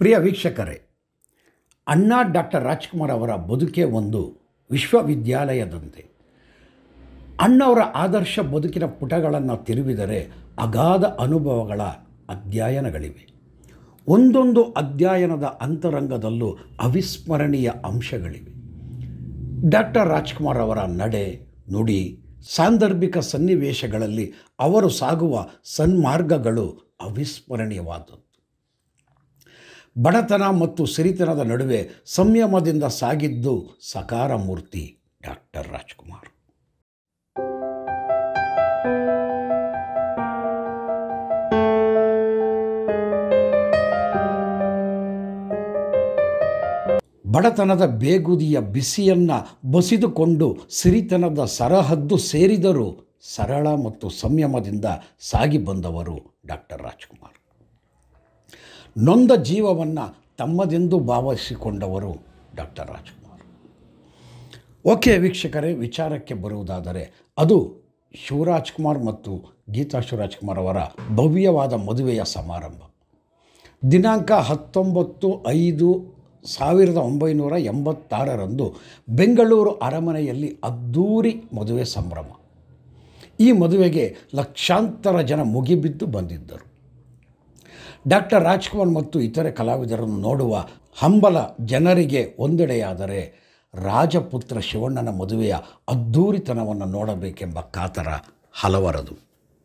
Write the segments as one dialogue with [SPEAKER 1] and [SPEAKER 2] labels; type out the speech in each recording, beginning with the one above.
[SPEAKER 1] ಪ್ರಿಯ ವೀಕ್ಷಕರೇ ಅಣ್ಣ ಡಾಕ್ಟರ್ ರಾಜ್ಕುಮಾರ್ ಅವರ ಬದುಕೆ ಒಂದು ವಿಶ್ವವಿದ್ಯಾಲಯದಂತೆ ಅಣ್ಣವರ ಆದರ್ಶ ಬದುಕಿನ ಪುಟಗಳನ್ನು ತಿರುವಿದರೆ ಅಗಾಧ ಅನುಭವಗಳ ಅಧ್ಯಯನಗಳಿವೆ ಒಂದೊಂದು ಅಧ್ಯಯನದ ಅಂತರಂಗದಲ್ಲೂ ಅವಿಸ್ಮರಣೀಯ ಅಂಶಗಳಿವೆ ಡಾಕ್ಟರ್ ರಾಜ್ಕುಮಾರ್ ಅವರ ನಡೆ ನುಡಿ ಸಾಂದರ್ಭಿಕ ಸನ್ನಿವೇಶಗಳಲ್ಲಿ ಅವರು ಸಾಗುವ ಸನ್ಮಾರ್ಗಗಳು ಅವಿಸ್ಮರಣೀಯವಾದದ್ದು ಬಡತನ ಮತ್ತು ಸಿರಿತನದ ನಡುವೆ ಸಂಯಮದಿಂದ ಸಾಗಿದ್ದು ಸಕಾರ ಮೂರ್ತಿ ಡಾಕ್ಟರ್ ರಾಜ್ಕುಮಾರ್ ಬಡತನದ ಬೇಗುದಿಯ ಬಿಸಿಯನ್ನು ಬಸಿದುಕೊಂಡು ಸಿರಿತನದ ಸರಹದ್ದು ಸೇರಿದರೂ ಸರಳ ಮತ್ತು ಸಂಯಮದಿಂದ ಸಾಗಿ ಬಂದವರು ಡಾಕ್ಟರ್ ರಾಜ್ಕುಮಾರ್ ನೊಂದ ಜೀವವನ್ನು ತಮ್ಮದೆಂದು ಭಾವಿಸಿಕೊಂಡವರು ಡಾಕ್ಟರ್ ರಾಜ್ಕುಮಾರ್ ಓಕೆ ವೀಕ್ಷಕರೇ ವಿಚಾರಕ್ಕೆ ಬರುವುದಾದರೆ ಅದು ಶಿವರಾಜ್ಕುಮಾರ್ ಮತ್ತು ಗೀತಾ ಶಿವರಾಜ್ಕುಮಾರ್ ಅವರ ಭವ್ಯವಾದ ಮದುವೆಯ ಸಮಾರಂಭ ದಿನಾಂಕ ಹತ್ತೊಂಬತ್ತು ಐದು ಸಾವಿರದ ಒಂಬೈನೂರ ಎಂಬತ್ತಾರರಂದು ಬೆಂಗಳೂರು ಅರಮನೆಯಲ್ಲಿ ಅದ್ಧೂರಿ ಮದುವೆ ಸಂಭ್ರಮ ಈ ಮದುವೆಗೆ ಲಕ್ಷಾಂತರ ಜನ ಮುಗಿಬಿದ್ದು ಬಂದಿದ್ದರು ಡಾಕ್ಟರ್ ರಾಜ್ಕುಮಾರ್ ಮತ್ತು ಇತರೆ ಕಲಾವಿದರನ್ನು ನೋಡುವ ಹಂಬಲ ಜನರಿಗೆ ಒಂದೆಡೆಯಾದರೆ ರಾಜಪುತ್ರ ಶಿವಣ್ಣನ ಮದುವೆಯ ಅದ್ಧೂರಿತನವನ್ನು ನೋಡಬೇಕೆಂಬ ಕಾತರ ಹಲವರದು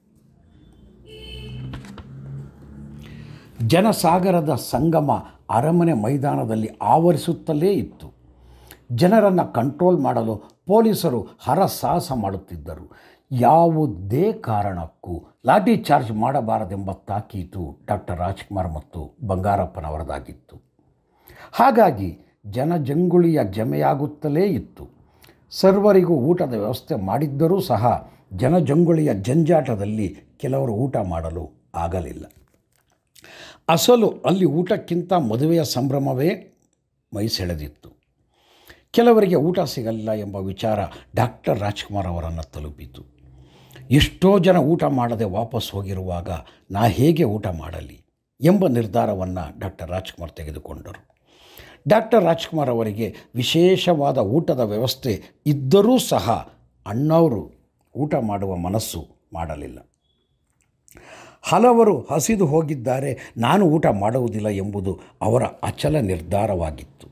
[SPEAKER 1] ಜನಸಾಗರದ ಸಂಗಮ ಅರಮನೆ ಮೈದಾನದಲ್ಲಿ ಆವರಿಸುತ್ತಲೇ ಇತ್ತು ಜನರನ್ನು ಕಂಟ್ರೋಲ್ ಮಾಡಲು ಪೊಲೀಸರು ಹರಸಾಹಸ ಮಾಡುತ್ತಿದ್ದರು ಯಾವುದೇ ಕಾರಣಕ್ಕೂ ಲಾಠಿ ಚಾರ್ಜ್ ಮಾಡಬಾರದೆಂಬ ತಾಕೀತು ಡಾಕ್ಟರ್ ರಾಜ್ಕುಮಾರ್ ಮತ್ತು ಬಂಗಾರಪ್ಪನವರದಾಗಿತ್ತು ಹಾಗಾಗಿ ಜನಜಂಗುಳಿಯ ಜಮೆಯಾಗುತ್ತಲೇ ಇತ್ತು ಸರ್ವರಿಗೂ ಊಟದ ವ್ಯವಸ್ಥೆ ಮಾಡಿದ್ದರೂ ಸಹ ಜನಜಂಗುಳಿಯ ಜಂಜಾಟದಲ್ಲಿ ಕೆಲವರು ಊಟ ಮಾಡಲು ಆಗಲಿಲ್ಲ ಅಸಲು ಅಲ್ಲಿ ಊಟಕ್ಕಿಂತ ಮದುವೆಯ ಸಂಭ್ರಮವೇ ಮೈ ಸೆಳೆದಿತ್ತು ಕೆಲವರಿಗೆ ಊಟ ಸಿಗಲ್ಲ ಎಂಬ ವಿಚಾರ ಡಾಕ್ಟರ್ ರಾಜ್ಕುಮಾರ್ ಅವರನ್ನು ತಲುಪಿತು ಎಷ್ಟೋ ಜನ ಊಟ ಮಾಡದೆ ವಾಪಸ್ ಹೋಗಿರುವಾಗ ನಾ ಹೇಗೆ ಊಟ ಮಾಡಲಿ ಎಂಬ ನಿರ್ಧಾರವನ್ನು ಡಾಕ್ಟರ್ ರಾಜ್ಕುಮಾರ್ ತೆಗೆದುಕೊಂಡರು ಡಾಕ್ಟರ್ ರಾಜ್ಕುಮಾರ್ ಅವರಿಗೆ ವಿಶೇಷವಾದ ಊಟದ ವ್ಯವಸ್ಥೆ ಇದ್ದರೂ ಸಹ ಅಣ್ಣವರು ಊಟ ಮಾಡುವ ಮನಸ್ಸು ಮಾಡಲಿಲ್ಲ ಹಲವರು ಹಸಿದು ಹೋಗಿದ್ದಾರೆ ನಾನು ಊಟ ಮಾಡುವುದಿಲ್ಲ ಎಂಬುದು ಅವರ ಅಚಲ ನಿರ್ಧಾರವಾಗಿತ್ತು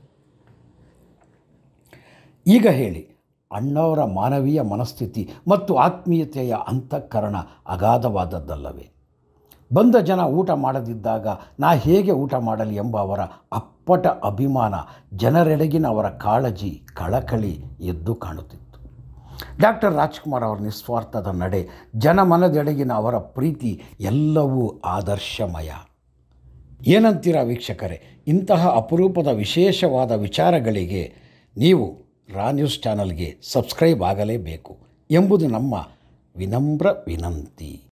[SPEAKER 1] ಈಗ ಹೇಳಿ ಅಣ್ಣವರ ಮಾನವೀಯ ಮನಸ್ಥಿತಿ ಮತ್ತು ಆತ್ಮೀಯತೆಯ ಅಂತಃಕರಣ ಅಗಾಧವಾದದ್ದಲ್ಲವೇ ಬಂದ ಜನ ಊಟ ಮಾಡದಿದ್ದಾಗ ನಾ ಹೇಗೆ ಊಟ ಮಾಡಲಿ ಎಂಬ ಅವರ ಅಪ್ಪಟ ಅಭಿಮಾನ ಜನರೆಡೆಗಿನ ಅವರ ಕಾಳಜಿ ಕಳಕಳಿ ಎದ್ದು ಕಾಣುತ್ತಿತ್ತು ಡಾಕ್ಟರ್ ರಾಜ್ಕುಮಾರ್ ಅವರ ನಿಸ್ವಾರ್ಥದ ನಡೆ ಜನಮನದೆಡೆಗಿನ ಅವರ ಪ್ರೀತಿ ಎಲ್ಲವೂ ಆದರ್ಶಮಯ ಏನಂತೀರಾ ವೀಕ್ಷಕರೇ ಇಂತಹ ಅಪರೂಪದ ವಿಶೇಷವಾದ ವಿಚಾರಗಳಿಗೆ ನೀವು ರಾ ನ್ಯೂಸ್ ಚಾನಲ್ಗೆ ಸಬ್ಸ್ಕ್ರೈಬ್ ಆಗಲೇಬೇಕು ಎಂಬುದು ನಮ್ಮ ವಿನಮ್ರ ವಿನಂತಿ